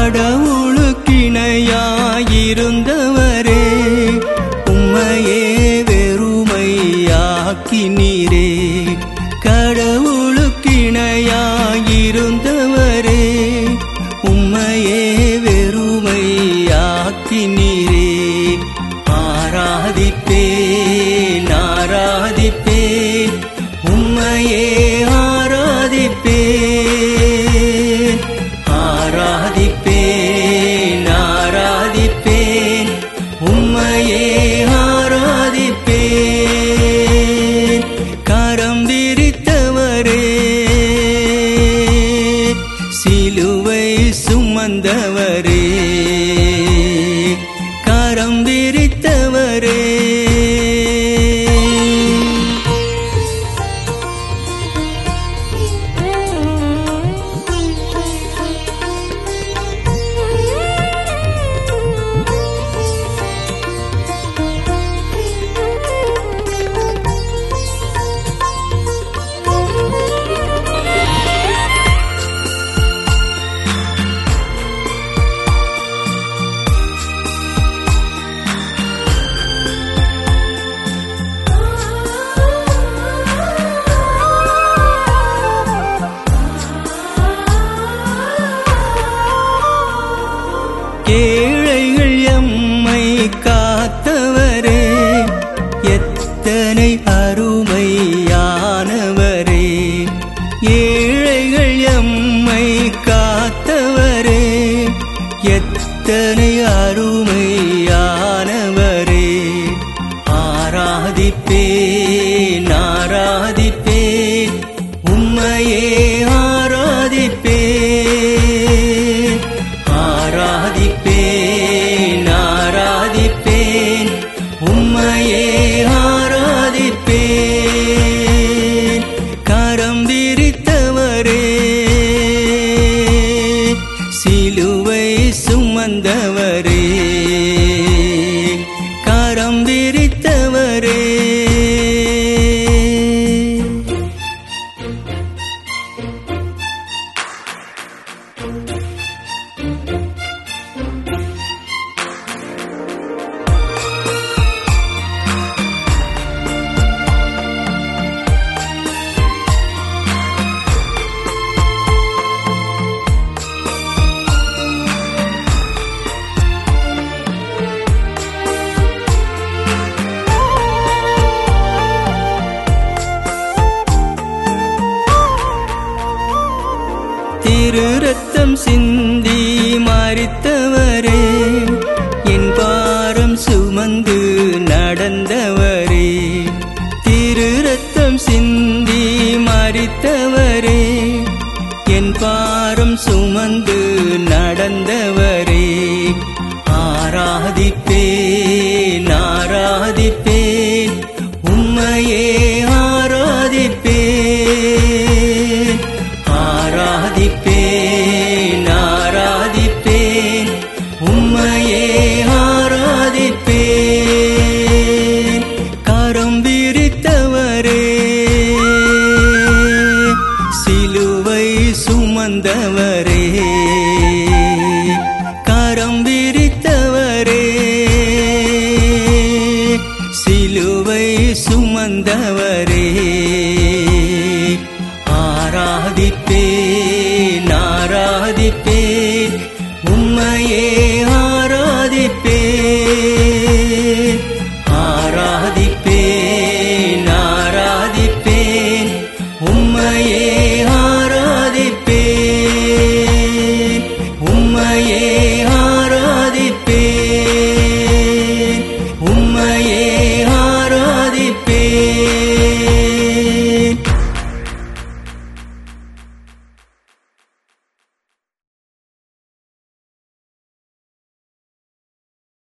கடவுளுக்கிணையாயிருந்தவரே உம்மையே வெறுமையாக்கினீரே கடவுளுக்கிணையாயிருந்தவரே உம்மையே வெறுமையாக்கினீரே ஆராதிப்பேன் ஆராதிப்பேன் உம்மையே ஆராதிப்பேன் ஆராதிப்பேன் ஆராதிப்பேன் உம்மையே ஆராதிப்பேன் கரம் விரித்தவரே சிலுவை சுமந்தவரே கரம் விரித்தவரே ஏழைகள் எம்மை காத்தவரே எத்தனை அருமையானவரே ஏழைகள் எம்மை காத்தவரே எத்தனை அருமையானவரே ஆராதிப்பேன் ஆராதிப்பேன் உம்மையே ஆராதிப்பேன் ஆராதிப்பேன் ஆராதிப்பேன் உம்மையே ஆராதிப்பேன் கரம் விரித்தவரே சிலுவை சுமந்தவரே கரம் விரித்தவரே திரு ரத்தம் சிந்தி மறித்தவரே என் பாரம் சுமந்து நடந்தவரே திரு ரத்தம் சிந்தி மறித்தவரே என் பாரம் சுமந்து நடந்தவரே ஆராதிப்பேன் ஆராதிப்பேன் உம்மையே ஆராதிப்பேன் ஆராதிப்பேன் ஆராதிப்பேன் உம்மையே ஆராதிப்பேன் கரம் விரித்தவரே சிலுவை சுமந்தவரே